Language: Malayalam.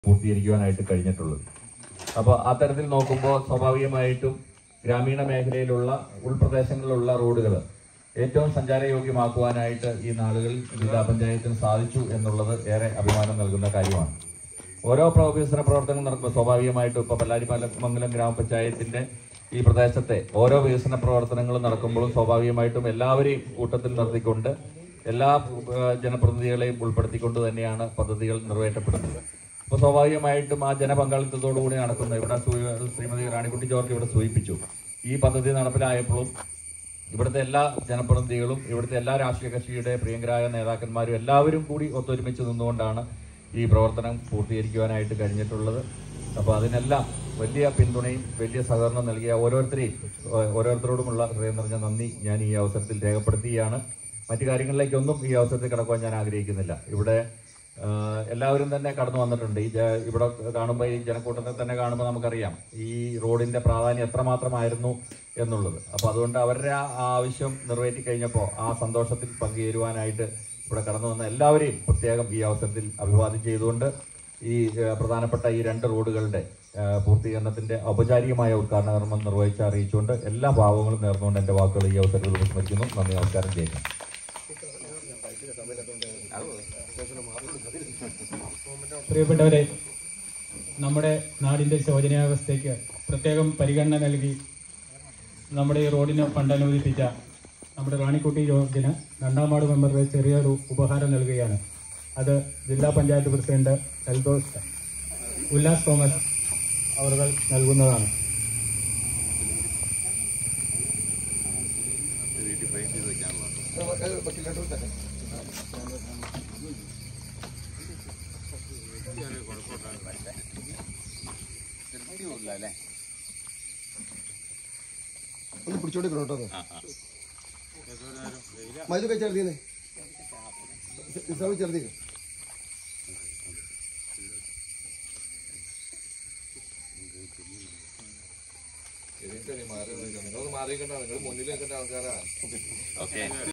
പൂർത്തീകരിക്കുവാനായിട്ട് കഴിഞ്ഞിട്ടുള്ളത് അപ്പോൾ അത്തരത്തിൽ നോക്കുമ്പോൾ സ്വാഭാവികമായിട്ടും ഗ്രാമീണ മേഖലയിലുള്ള ഉൾപ്രദേശങ്ങളിലുള്ള റോഡുകൾ ഏറ്റവും സഞ്ചാരയോഗ്യമാക്കുവാനായിട്ട് ഈ നാളുകളിൽ ജില്ലാ പഞ്ചായത്തിന് സാധിച്ചു എന്നുള്ളത് ഏറെ അഭിമാനം നൽകുന്ന കാര്യമാണ് ഓരോ പ്ര- വികസന പ്രവർത്തനങ്ങൾ നടക്കുമ്പോൾ സ്വാഭാവികമായിട്ടും ഇപ്പോൾ പല്ലാരിമംഗലം ഗ്രാമപഞ്ചായത്തിന്റെ ഈ പ്രദേശത്തെ ഓരോ വികസന പ്രവർത്തനങ്ങളും നടക്കുമ്പോഴും സ്വാഭാവികമായിട്ടും എല്ലാവരെയും കൂട്ടത്തിൽ നിർത്തിക്കൊണ്ട് എല്ലാ ഏഹ്, ജനപ്രതിനിധികളെയും ഉൾപ്പെടുത്തിക്കൊണ്ട് തന്നെയാണ് പദ്ധതികൾ നിറവേറ്റപ്പെടുന്നത് അപ്പോൾ സ്വാഭാവികമായിട്ടും ആ ജനപങ്കാളിത്തത്തോടു കൂടി നടക്കുന്ന ഇവിടെ സൂ- ശ്രീമതി റാണിക്കുട്ടി ജോർജ് ഇവിടെ സൂചിപ്പിച്ചു ഈ പദ്ധതി നടപ്പിലായപ്പോഴും ഇവിടുത്തെ എല്ലാ ജനപ്രതിനിധികളും ഇവിടുത്തെ എല്ലാ രാഷ്ട്രീയ കക്ഷിയുടെ പ്രിയങ്കരായ നേതാക്കന്മാരും എല്ലാവരും കൂടി ഒത്തൊരുമിച്ച് നിന്നുകൊണ്ടാണ് ഈ പ്രവർത്തനം പൂർത്തീകരിക്കുവാനായിട്ട് കഴിഞ്ഞിട്ടുള്ളത് അപ്പോൾ അതിനെല്ലാം വലിയ പിന്തുണയും വലിയ സഹകരണം നൽകിയ ഓരോരുത്തരെയും ഓ- ഓരോരുത്തരോടുമുള്ള ഹൃദയം നിറഞ്ഞ നന്ദി ഞാൻ ഈ അവസരത്തിൽ രേഖപ്പെടുത്തുകയാണ് മറ്റു കാര്യങ്ങളിലേക്കൊന്നും ഈ അവസരത്തിൽ കടക്കുവാൻ ഞാൻ ആഗ്രഹിക്കുന്നില്ല ഇവിടെ ആഹ് എല്ലാവരും തന്നെ കടന്നു വന്നിട്ടുണ്ട് ഈ ജ- ഇവിടെ കാണുമ്പോൾ ഈ ജനക്കൂട്ടത്തെ തന്നെ കാണുമ്പോൾ നമുക്കറിയാം ഈ റോഡിന്റെ പ്രാധാന്യം എത്രമാത്രമായിരുന്നു എന്നുള്ളത് അപ്പോൾ അതുകൊണ്ട് അവരുടെ ആ ആവശ്യം നിറവേറ്റി കഴിഞ്ഞപ്പോൾ ആ സന്തോഷത്തിൽ പങ്കുചേരുവാനായിട്ട് ഇവിടെ കടന്നു വന്ന എല്ലാവരെയും പ്രത്യേകം ഈ അവസരത്തിൽ അഭിവാദ്യം ചെയ്തുകൊണ്ട് ഈ ആഹ് പ്രധാനപ്പെട്ട ഈ രണ്ട് റോഡുകളുടെ ആഹ് പൂർത്തീകരണത്തിന്റെ ഔപചാരികമായ ഉദ്ഘാടന കർമ്മം നിർവഹിച്ച് അറിയിച്ചുകൊണ്ട് എല്ലാ ഭാവങ്ങളും നേർന്നുകൊണ്ട് എന്റെ വാക്കുകൾ ഈ അവസരത്തിൽ വിസ്മരിക്കുന്നു നന്ദി നമസ്കാരം ചെയ്യുന്നു പ്രിയപ്പെട്ടവരെ നമ്മുടെ നാടിൻ്റെ ശോചനീയാവസ്ഥയ്ക്ക് പ്രത്യേകം പരിഗണന നൽകി നമ്മുടെ ഈ റോഡിന് ഫണ്ട് അനുവദിപ്പിച്ച നമ്മുടെ റാണിക്കുട്ടി ജോർജിന് രണ്ടാം വാർഡ് മെമ്പറുടെ ചെറിയൊരു ഉപഹാരം നൽകുകയാണ് അത് ജില്ലാ പഞ്ചായത്ത് പ്രസിഡന്റ് എൽദോസ് ഉല്ലാസ് തോമസ് അവർ നൽകുന്നതാണ് ഒന്ന് പിടിച്ചോണ്ടിരിക്കണം കേട്ടോ മൈദൊക്കെ ചെറുതീനെ ഇസാവ് ചെറുതീ നിങ്ങൾ മാറി നിൽക്കണം നിങ്ങൾ മുന്നിൽ നിൽക്കേണ്ട ആൾക്കാരാണ്